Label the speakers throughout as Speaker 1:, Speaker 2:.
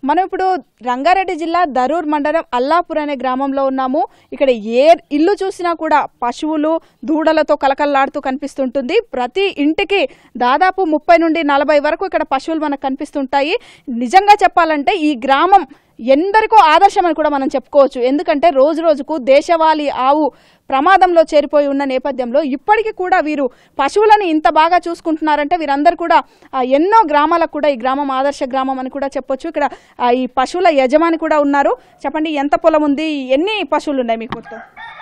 Speaker 1: మనం ఇప్పుడు రంగారెడ్డి జిల్లా దరూర్ మండలం అల్లాపూర్ అనే గ్రామంలో ఉన్నాము ఇక్కడ ఏ ఇల్లు చూసినా కూడా పశువులు దూడలతో కలకల్లాడుతూ కనిపిస్తుంటుంది ప్రతి ఇంటికి దాదాపు ముప్పై నుండి నలభై వరకు ఇక్కడ పశువులు మనకు కనిపిస్తుంటాయి నిజంగా చెప్పాలంటే ఈ గ్రామం ఎందరికో ఆదర్శం అని కూడా మనం చెప్పుకోవచ్చు ఎందుకంటే రోజు రోజుకు దేశవాళీ ఆవు ప్రమాదంలో చేరిపోయి ఉన్న నేపథ్యంలో ఇప్పటికీ కూడా వీరు పశువులను ఇంత బాగా చూసుకుంటున్నారంటే వీరందరూ కూడా ఆ, ఎన్నో గ్రామాలకు కూడా ఈ గ్రామం ఆదర్శ గ్రామం అని కూడా చెప్పొచ్చు ఇక్కడ ఆ, ఈ పశువుల యజమాని కూడా ఉన్నారు చెప్పండి ఎంత పొలం ఉంది ఎన్ని పశువులు ఉన్నాయి మీకు మొత్తం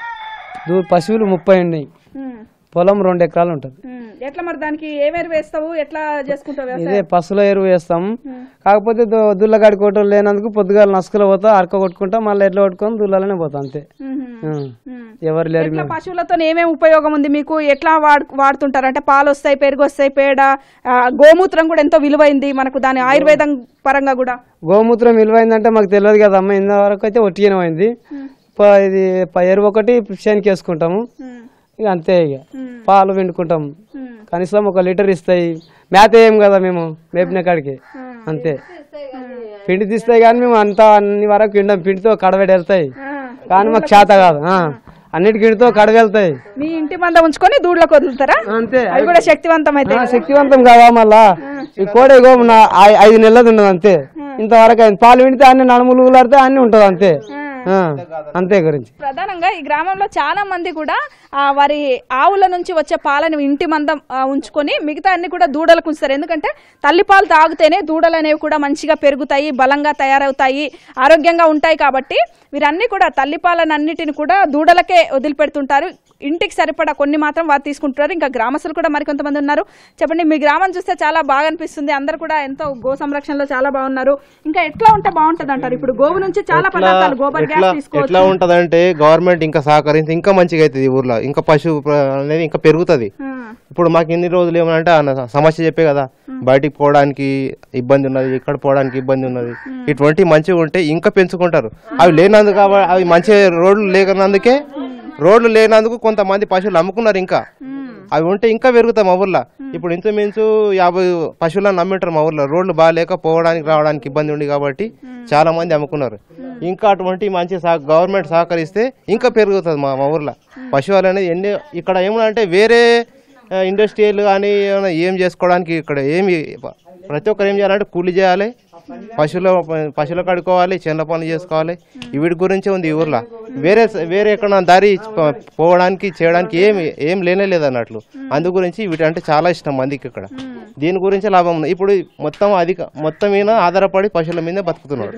Speaker 2: దూ పశువులు ముప్పై ఉన్నాయి పొలం రెండు ఎకరాలు ఉంటుంది
Speaker 1: ఎట్లా మరి దానికి ఏమేరు వేస్తావు ఎట్లా చేసుకుంటావు
Speaker 2: ఇదే పశువుల ఎరువు వేస్తాం కాకపోతే దు- దుల్లగాడి కోటలు లేనందుకు పొద్దుగాల నసుకలో పోతా అరక కొట్టుకుంటా మళ్ళీ ఎట్లా కొట్టుకొని దుల్లలోనే పోతా అంతే ఆ. ఎవరు లేరు
Speaker 1: ఎట్లా పశువులతో ఏమేమి ఉపయోగం ఉంది మీకు ఎట్లా వాడు వాడుతుంటారు అంటే పాలు వస్తాయి పెరుగు వస్తాయి పేడ ఆ, గోమూత్రం కూడా ఎంతో విలువైంది మనకు దాని ఆయుర్వేదం పరంగా కూడా
Speaker 2: గోమూత్రం విలువైందంటే మాకు తెలియదు కదా అమ్మ ఇంతవరకు అయితే ఒట్టిగానే అయింది ప- ఇది ప- ఎరువు ఒకటి చేనికి వేసుకుంటాము ఇక అంతే ఇక పాలు పిండుకుంటాము కనీసం ఒక లీటర్ ఇస్తాయి మేత వేయం కదా మేము మేపిన కాడికి అంతే పిండి తీస్తాయి కానీ మేము అంతా అన్ని వరకు పిండం పిండితో కడవెడి వెళ్తాయి కానీ మాకు చేత కాదు ఆ. అన్నిటి గిండితో కడవ వెళ్తాయి
Speaker 1: మీ ఇంటి మంద ఉంచుకొని దూడ్లకు వదులుతారా
Speaker 2: అంతే
Speaker 1: అవి కూడా శక్తివంతం అయితే
Speaker 2: ఆ, శక్తివంతం కావా మళ్ళా ఈ కోడి ఇగో నా ఐ- ఐదు నెలలది ఉండదు అంతే ఇంతవరకు అయింది పాలు వింటే అన్ని నడుములు ఊలాడితే అన్ని ఉంటుంది అంతే ఆ, అంతే గురించి
Speaker 1: ప్రధానంగా ఈ గ్రామంలో చాలా మంది కూడా ఆ, వారి ఆవుల నుంచి వచ్చే పాలను ఇంటి మందం ఆ, ఉంచుకొని మిగతా అన్ని కూడా దూడలకు ఉంచుతారు ఎందుకంటే తల్లి పాలు తాగితేనే దూడలు అనేవి కూడా మంచిగా పెరుగుతాయి బలంగా తయారవుతాయి ఆరోగ్యంగా ఉంటాయి కాబట్టి వీరన్నీ కూడా తల్లి పాలను అన్నిటిని కూడా దూడలకే వదిలిపెడుతుంటారు ఇంటికి సరిపడా కొన్ని మాత్రం వారు తీసుకుంటారు ఇంకా గ్రామస్తులు కూడా మరికొంతమంది ఉన్నారు చెప్పండి మీ గ్రామం చూస్తే చాలా బాగా అనిపిస్తుంది అందరు కూడా ఎంతో గో సంరక్షణలో చాలా బాగున్నారు ఇంకా ఎట్లా ఉంటే బాగుంటది అంటారు ఇప్పుడు గోవు నుంచి చాలా పదార్థాలు గోబర్
Speaker 3: ఎట్లా
Speaker 1: గ్యాస్ తీసుకోవచ్చు
Speaker 3: ఎట్లా ఉంటదంటే గవర్నమెంట్ ఇంకా సహకరించి ఇంకా మంచిగా అవుతుంది ఈ ఊర్లో ఇంకా పశువు ప్ర- అనేది ఇంకా పెరుగుతుంది ఇప్పుడు మాకు ఎన్ని రోజులు ఏమంటే అన్న సమస్య చెప్పే కదా బయటికి పోవడానికి ఇబ్బంది ఉన్నది ఇక్కడ పోవడానికి ఇబ్బంది ఉన్నది ఇటువంటి మంచిగా ఉంటే ఇంకా పెంచుకుంటారు అవి లేనందుకు కాబ- అవి మంచి రోడ్లు లేకనందుకే రోడ్లు లేనందుకు కొంతమంది పశువులు అమ్ముకున్నారు ఇంకా అవి ఉంటే ఇంకా పెరుగుతాయి మా ఊర్లో ఇప్పుడు ఇంచుమించు యాభై పశువులను నమ్మింటారు మా ఊర్లో రోడ్లు బాగాలేక పోవడానికి రావడానికి ఇబ్బంది ఉంది కాబట్టి చాలా మంది అమ్ముకున్నారు ఇంకా అటువంటి మంచి సహ గవర్నమెంట్ సహకరిస్తే ఇంకా పెరుగుతుంది మా మా ఊర్లో పశువులు అనేది ఎన్ని ఇక్కడ ఏమన్నా వేరే ఆ, ఇండస్ట్రియల్ కానీ ఏమైనా ఏం చేసుకోవడానికి ఇక్కడ ఏమి ప్రతి ఒక్కరు ఏం చేయాలంటే కూలి చేయాలి పశువుల పశువులు కడుక్కోవాలి చేనుల పనులు చేసుకోవాలి వీటి గురించే ఉంది ఈ ఊర్లో వేరే వేరే ఎక్కడ దారి ప- పోవడానికి చేయడానికి ఏమి ఏం లేనే లేదు అన్నట్లు అందు గురించి వీటి అంటే చాలా ఇష్టం మందికి ఇక్కడ దీని గురించి లాభం ఉంది ఇప్పుడు మొత్తం అధిక మొత్తం మీద ఆధారపడి పశువుల మీదే బతుకుతున్నాడు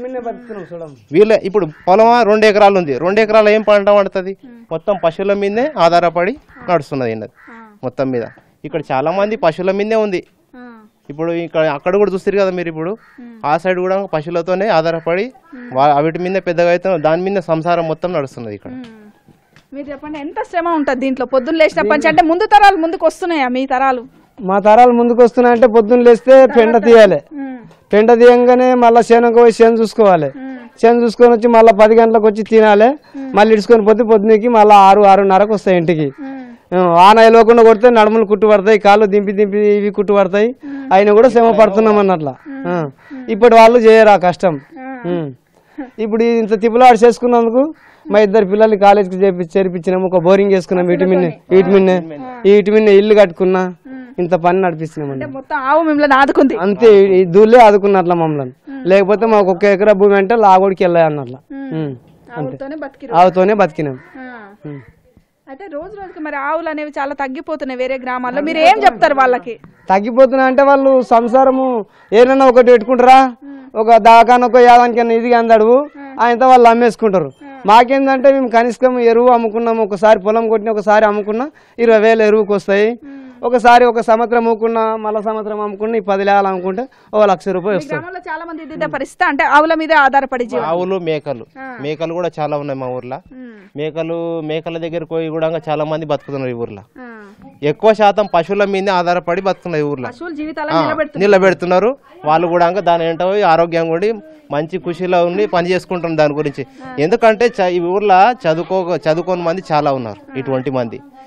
Speaker 3: వీళ్ళ ఇప్పుడు పొలం రెండు ఎకరాలు ఉంది రెండు ఎకరాలు ఏం పంట పండుతుంది మొత్తం పశువుల మీదే ఆధారపడి నడుస్తున్నది ఈయనది మొత్తం మీద ఇక్కడ చాలా మంది పశువుల మీదే ఉంది ఇప్పుడు ఇక్కడ అక్కడ కూడా చూస్తారు కదా మీరు ఇప్పుడు ఆ సైడ్ కూడా పశువులతోనే ఆధారపడి వా- వీటి మీద పెద్దగా అయితే దాని మీద సంసారం మొత్తం నడుస్తున్నది ఇక్కడ
Speaker 1: మీరు చెప్పండి ఎంత శ్రమ ఉంటుంది దీంట్లో పొద్దున్న లేచినప్పటి నుంచి అంటే ముందు తరాలు ముందుకు వస్తున్నాయా మీ తరాలు
Speaker 2: మా తరాలు ముందుకు వస్తున్నాయంటే పొద్దున్న లేస్తే పెండ తీయాలి పెండ తీయంగానే మళ్ళీ శనగ పోయి చేను చూసుకోవాలి చేను చూసుకొని వచ్చి మళ్ళీ పది గంటలకు వచ్చి తినాలి మళ్ళీ ఇడుచుకొని పోతే పొద్దునకి మళ్ళీ ఆరు ఆరున్నరకు వస్తాయి ఇంటికి ఆ, వాన వేయకుండా కొడితే నడుములు కుట్టు పడతాయి కాళ్ళు దింపి దింపి ఇవి కుట్టు పడతాయి అయినా కూడా శ్రమ పడుతున్నాం అన్నట్ల ఆ, ఇప్పుడు వాళ్ళు చేయరు ఆ కష్టం ఉం. ఇప్పుడు ఇంత తిప్పులాడు చేసుకున్నందుకు మా ఇద్దరు పిల్లల్ని కాలేజీకి చేర్పి చేర్పించినాము ఒక బోరింగ్ చేసుకున్నాం వీటి మిన్నే వీటి మిన్నే వీటి మిన్నే ఇల్లు కట్టుకున్నా ఇంత పని నడిపిస్తున్నామండి
Speaker 1: మొత్తం ఆవు మిమ్మల్ని ఆదుకుంది
Speaker 2: అంతే ఈ దూలే ఆదుకున్నట్ల మమ్మల్ని లేకపోతే మాకు ఒక ఎకరా భూమి అంటే లాగోడికి వెళ్ళాయి అన్నట్ల ఉం.
Speaker 1: ఆవులతోనే బతికిరు
Speaker 2: ఆవుతోనే బతికినాం ఉం.
Speaker 1: అయితే రోజు రోజుకి మరి ఆవులు అనేవి చాలా తగ్గిపోతున్నాయి వేరే గ్రామాల్లో మీరు ఏం చెప్తారు వాళ్ళకి
Speaker 2: తగ్గిపోతున్నా అంటే వాళ్ళు సంసారము ఏదైనా ఒకటి పెట్టుకుంటారా ఒక దాకాన ఒక యాదానికి ఇది అందడు ఆయనతో వాళ్ళు అమ్మేసుకుంటారు మాకేందంటే మేము కనిష్కం ఎరువు అమ్ముకున్నాం ఒకసారి పొలం కొట్టిన ఒకసారి అమ్ముకున్నా ఇరవై వేలు ఎరువుకి వస్తాయి ఒకసారి ఒక సంవత్సరం అమ్ముకున్నా మళ్ళా సంవత్సరం అమ్ముకున్నా ఈ పది లేవాలి అమ్ముకుంటే ఒక లక్ష రూపాయలు వస్తాయి
Speaker 1: గ్రామంలో చాలా మంది ఇదే పరిస్థితి అంటే ఆవుల మీదే ఆధారపడి జీవనం
Speaker 3: ఆవులు మేకలు మేకలు కూడా చాలా ఉన్నాయి మా ఊర్లో మేకలు మేకల దగ్గరకు పోయి కూడా చాలా మంది బతుకుతున్నారు ఈ ఊర్లో ఎక్కువ శాతం పశువుల మీదే ఆధారపడి బతుకున్నారు ఈ ఊర్లో
Speaker 1: పశువుల జీవితాలను నిలబెడుతుంది
Speaker 3: నిలబెడుతున్నారు వాళ్ళు కూడా ఇంకా దాని ఏంటో ఆరోగ్యంగా ఉండి మంచి ఖుషిలో ఉండి పని చేసుకుంటున్నారు దాని గురించి ఎందుకంటే చ- ఈ ఊర్లో చదువుకో చదువుకోని మంది చాలా ఉన్నారు ఇటువంటి మంది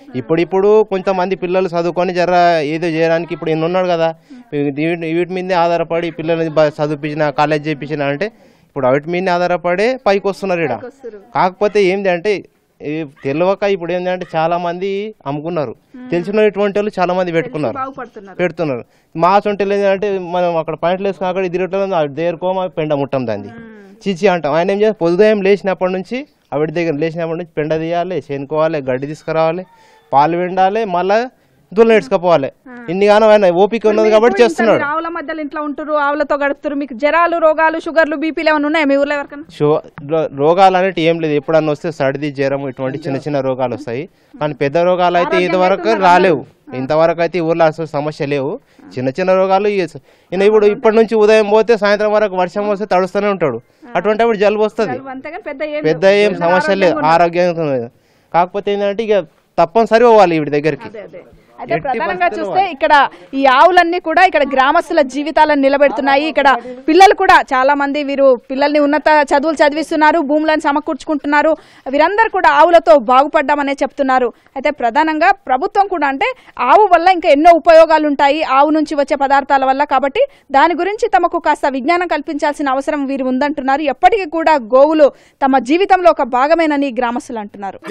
Speaker 3: ఇప్పుడిప్పుడు కొంతమంది పిల్లలు చదువుకొని జర ఏదో చేయడానికి ఇప్పుడు ఈయన ఉన్నాడు కదా వీటి వీటి మీదే ఆధారపడి పిల్లల్ని బ- చదివించిన కాలేజ్ చేయించిన అంటే ఇప్పుడు వాటి మీదే ఆధారపడే పైకి వస్తున్నారు ఇక్కడ కాకపోతే ఏంది అంటే ఈ తెలియక ఇప్పుడు ఏంటంటే చాలా మంది అమ్ముకున్నారు తెలిసినటువంటి వాళ్ళు చాలా మంది పెట్టుకున్నారు
Speaker 1: బాగుపడుతున్నారు
Speaker 3: పెడుతున్నారు మా సొంటలు ఏంటంటే మనం అక్కడ పాయింట్లు వేసుకుని అక్కడ తిరగటం దేరుకోమ పెండ ముట్టం దాన్ని చిచి అంటాం ఆయన ఏం చేస్తాం పొద్దుదయం లేచినప్పటి నుంచి ఆవిడ దగ్గర లేచినప్పటి నుంచి పెండ తీయాలి చేనుకోవాలి గడ్డి తీసుకురావాలి పాలు వెండాలి మళ్ళా దుల్ల నేర్చుకోపోవాలి ఇన్ని గానం ఆయన ఓపిక ఉన్నది కాబట్టి చేస్తున్నాడు
Speaker 1: మీరు ఆవుల మధ్యలో ఇంట్లో ఉంటారు ఆవులతో గడుపుతారు మీకు జ్వరాలు రోగాలు షుగర్లు బీపీలు ఏమైనా ఉన్నాయా మీ ఊర్లో ఎవరికన్నా
Speaker 3: షో రో- రోగాలు అనేవి ఏం లేదు ఎప్పుడన్నా వస్తే సర్ది జ్వరం ఇటువంటి చిన్న చిన్న రోగాలు వస్తాయి కానీ పెద్ద రోగాలు అయితే ఇంతవరకు రాలేవు ఇంతవరకు అయితే ఈ ఊర్లో అసలు సమస్య లేవు చిన్న చిన్న రోగాలు ఈ- ఈయన ఇప్పుడు ఇప్పటి నుంచి ఉదయం పోతే సాయంత్రం వరకు వర్షం వస్తే తడుస్తూనే ఉంటాడు అటువంటి అప్పుడు జలుబు వస్తుంది
Speaker 1: అంతేగాని పెద్ద ఏం
Speaker 3: పెద్ద ఏం సమస్య లేదు ఆరోగ్యంగా ఉన్నది. కాకపోతే ఏంటంటే ఇక తప్పనిసరి పోవాలి వీడి దగ్గరికి
Speaker 1: అదే. అయితే ప్రధానంగా చూస్తే ఇక్కడ ఈ ఆవులన్నీ కూడా ఇక్కడ గ్రామస్తుల జీవితాలను నిలబెడుతున్నాయి ఇక్కడ పిల్లలు కూడా చాలా మంది వీరు పిల్లల్ని ఉన్నత చదువులు చదివిస్తున్నారు భూములను సమకూర్చుకుంటున్నారు వీరందరూ కూడా ఆవులతో బాగుపడ్డామనే చెప్తున్నారు అయితే ప్రధానంగా ప్రభుత్వం కూడా అంటే ఆవు వల్ల ఇంకా ఎన్నో ఉపయోగాలు ఉంటాయి ఆవు నుంచి వచ్చే పదార్థాల వల్ల కాబట్టి దాని గురించి తమకు కాస్త విజ్ఞానం కల్పించాల్సిన అవసరం వీరు ఉందంటున్నారు ఎప్పటికీ కూడా గోవులు తమ జీవితంలో ఒక భాగమేనని గ్రామస్తులు అంటున్నారు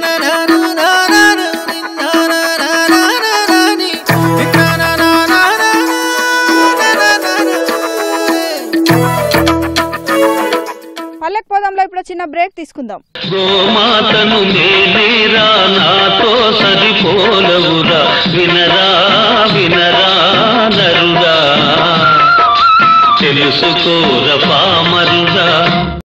Speaker 1: పల్లెక్ పోదాంలో ఇప్పుడు చిన్న బ్రేక్ తీసుకుందాం
Speaker 4: గోమాతను నేనేరా నాతో సరిపోలవురా వినరా వినరా నరుగా తెలుసుకోర పామరుగా